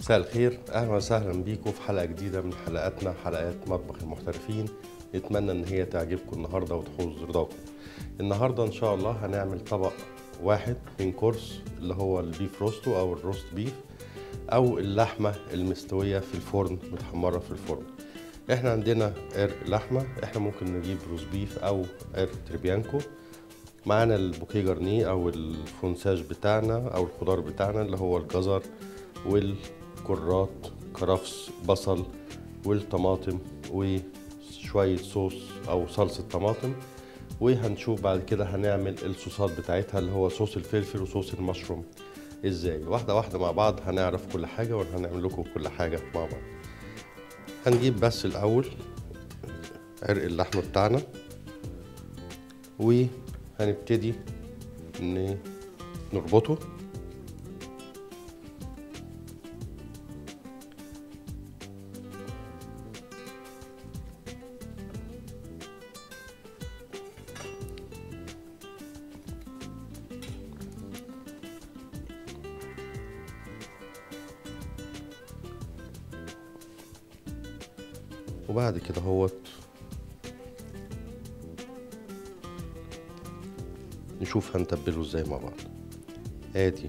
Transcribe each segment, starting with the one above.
مساء الخير اهلا وسهلا بيكم في حلقه جديده من حلقاتنا حلقات مطبخ المحترفين نتمنى ان هي تعجبكم النهارده وتحوز رضاكم النهارده ان شاء الله هنعمل طبق واحد من كورس اللي هو البيف روستو او الروست بيف او اللحمه المستويه في الفرن متحمره في الفرن احنا عندنا عرق لحمه احنا ممكن نجيب روز بيف او عرق تريبيانكو معانا البوكيه جرنيه او الفونساج بتاعنا او الخضار بتاعنا اللي هو الجزر والكرات كرفس بصل والطماطم وشوية صوص أو صلصة طماطم وهنشوف بعد كده هنعمل الصوصات بتاعتها اللي هو صوص الفلفل وصوص المشروم ازاي واحدة واحدة مع بعض هنعرف كل حاجة وهنعمل لكم كل حاجة مع بعض هنجيب بس الأول عرق اللحمة بتاعنا وهنبتدي ن- نربطه وبعد كده هوت نشوف هنتبله ازاي مع بعض ادي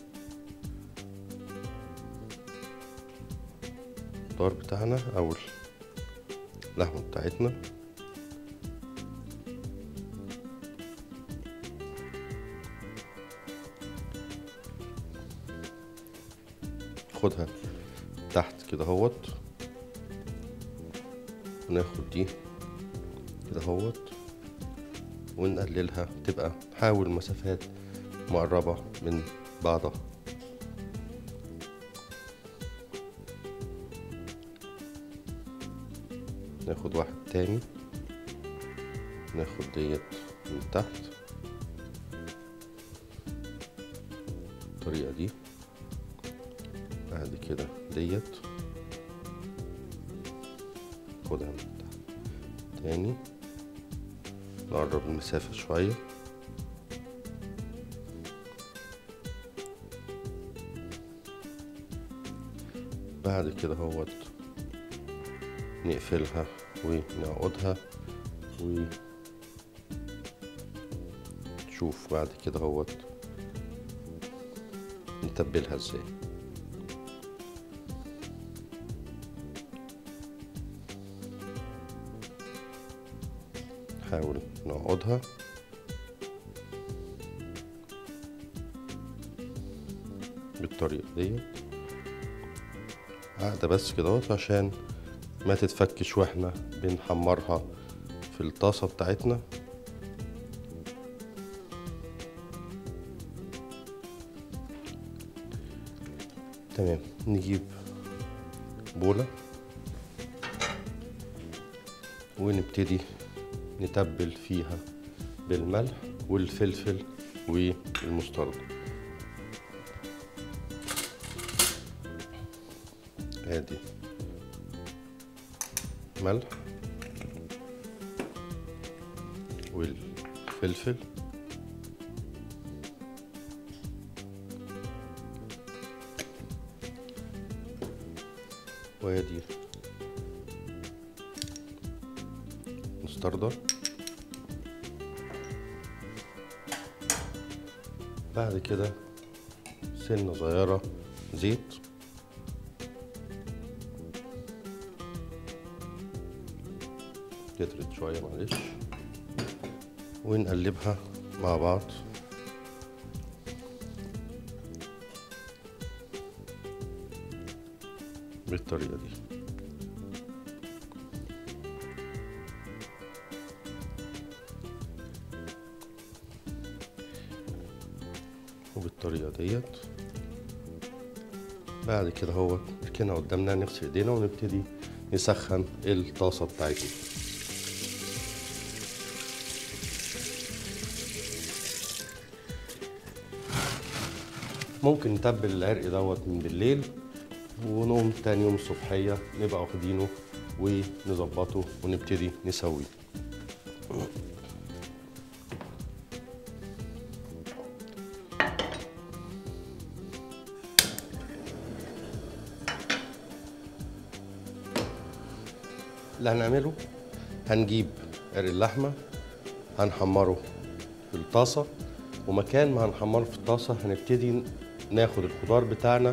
الخضار بتاعنا او اللحمه بتاعتنا خدها تحت كده هوت وناخد دي كده هوت ونقللها تبقى نحاول مسافات مقربة من بعضها ناخد واحد تاني ناخد ديت من تحت الطريقة دي بعد كده ديت خدها من تحت تاني نقرب المسافة شوية بعد كده هوت نقفلها ونعقدها ونشوف بعد كده هوت نتبلها ازاي نحاول نقعدها بالطريقة ديت قاعدة بس كده اهوت عشان ما تتفكش واحنا بنحمرها في الطاسة بتاعتنا تمام نجيب بولة ونبتدي نتبل فيها بالملح والفلفل والمستردة ادي ملح والفلفل وادي مستردة بعد كده سنة صغيرة زيت كترت شوية معلش ونقلبها مع بعض بالطريقة دي وبالطريقة ديت بعد كده هو نركنها قدامنا نغسل ايدينا ونبتدي نسخن الطاسة بتاعتنا ممكن نتبل العرق دوت من بالليل ونقوم تاني يوم الصبحية نبقى واخدينه ونظبطه ونبتدي نسويه اللي هنعمله هنجيب عرق اللحمه هنحمره في الطاسه ومكان ما هنحمره في الطاسه هنبتدي ناخد الخضار بتاعنا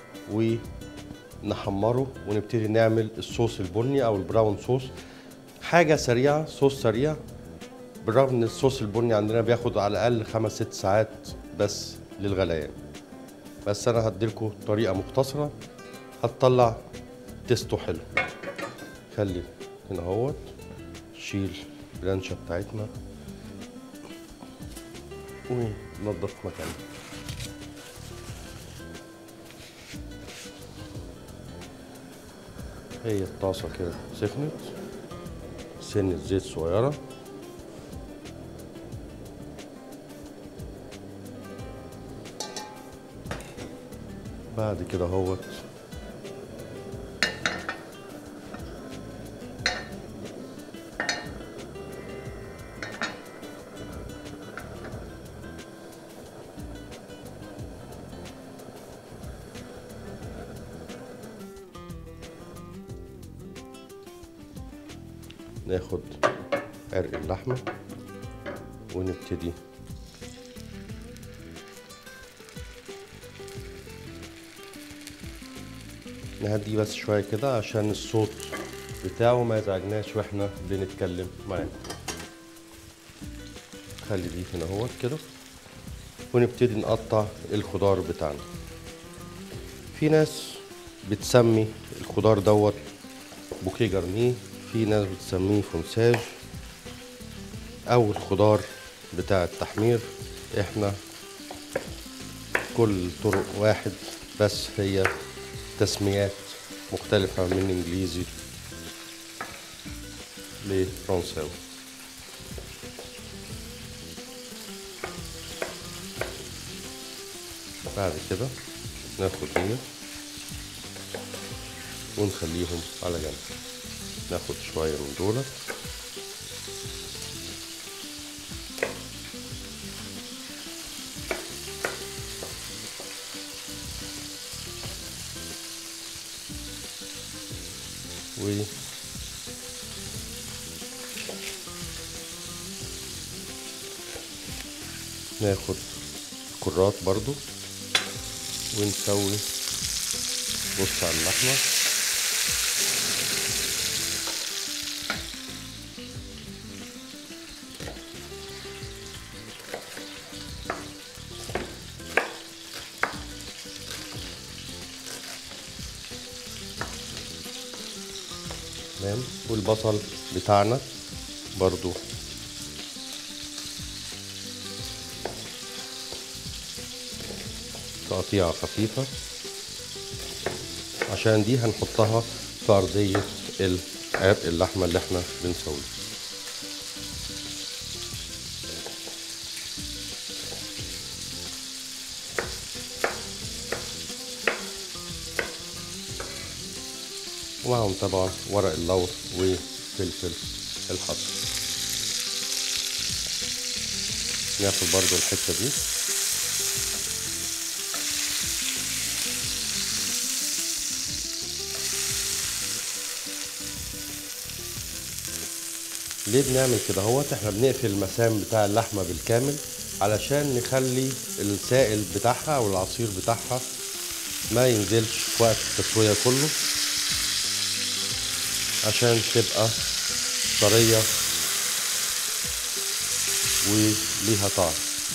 ونحمره ونبتدي نعمل الصوص البني او البراون صوص حاجه سريعه صوص سريع بالرغم ان الصوص البني عندنا بياخد على الاقل خمس ست ساعات بس للغليان بس انا هديلكوا طريقه مختصره هتطلع تيستو حلو خلي هنا اهوت شيل البلانشة بتاعتنا وننضف مكانها هي الطاسة كده سخنت سنة زيت صغيرة بعد كده اهوت ناخد عرق اللحمة ونبتدي نهديه بس شوية كده عشان الصوت بتاعه ما يزعجناش واحنا بنتكلم معاه خلي دي هنا اهوت كده ونبتدي نقطع الخضار بتاعنا في ناس بتسمي الخضار دوت بوكيه جرنيه في ناس بتسميه فونساج او الخضار بتاع التحمير احنا كل طرق واحد بس هي تسميات مختلفة من انجليزي لفرنساوي بعد كده ناخد دي ونخليهم على جنب ناخد شوية من دول و ناخد كرات برضو ونسوي بص على اللحمه تمام والبصل بتاعنا برضو تقطيعة خفيفة عشان دي هنحطها في أرضية عرق اللحمة اللي احنا بنسويه ومعهم طبعا ورق اللور وفلفل الحصى ناخد برضو الحتة دي ليه بنعمل كده هوت احنا بنقفل المسام بتاع اللحمة بالكامل علشان نخلي السائل بتاعها او العصير بتاعها ما ينزلش في وقت التسوية كله عشان تبقى طرية وليها طعم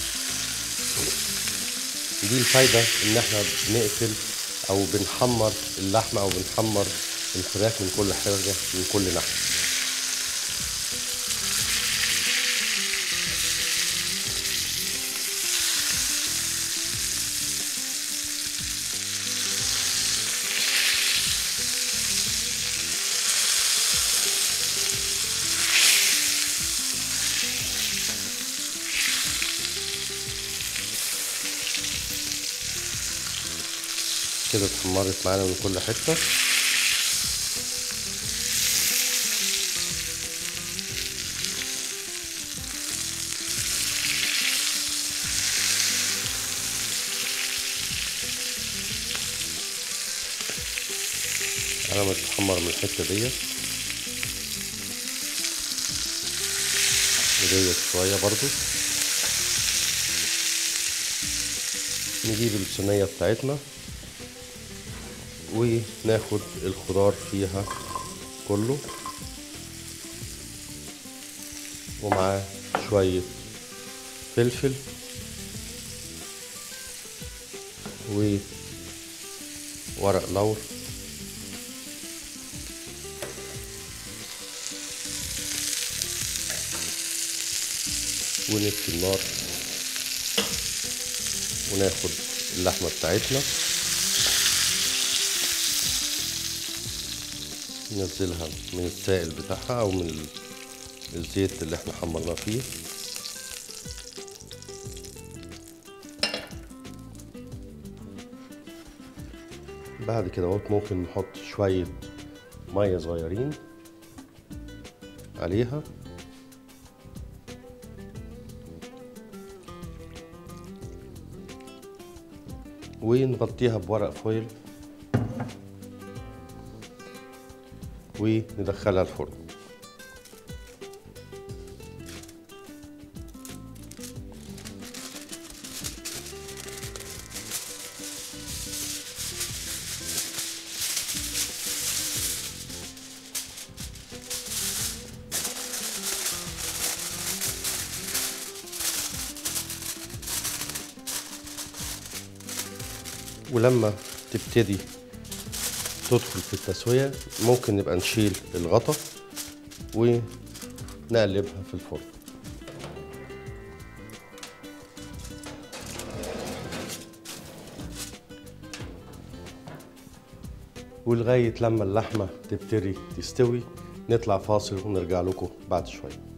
دي الفايدة ان احنا بنقفل او بنحمر اللحمة او بنحمر الفراخ من كل حاجة من كل ناحية كده اتحمرت معانا من كل حتة على ما تتحمر من الحتة ديت وديت شوية برضو نجيب الصينية بتاعتنا وناخد الخضار فيها كله ومعاه شوية فلفل وورق لور ونطفي النار وناخد اللحمة بتاعتنا ننزلها من السائل بتاعها او من الزيت اللي احنا حمرناه فيه بعد كده اهوت ممكن نحط شوية مية صغيرين عليها ونغطيها بورق فويل وندخلها الفرن ولما تبتدي تدخل في التسوية ممكن نبقى نشيل الغطا ونقلبها في الفرن ولغاية لما اللحمة تبتدي تستوي نطلع فاصل ونرجع لكم بعد شوية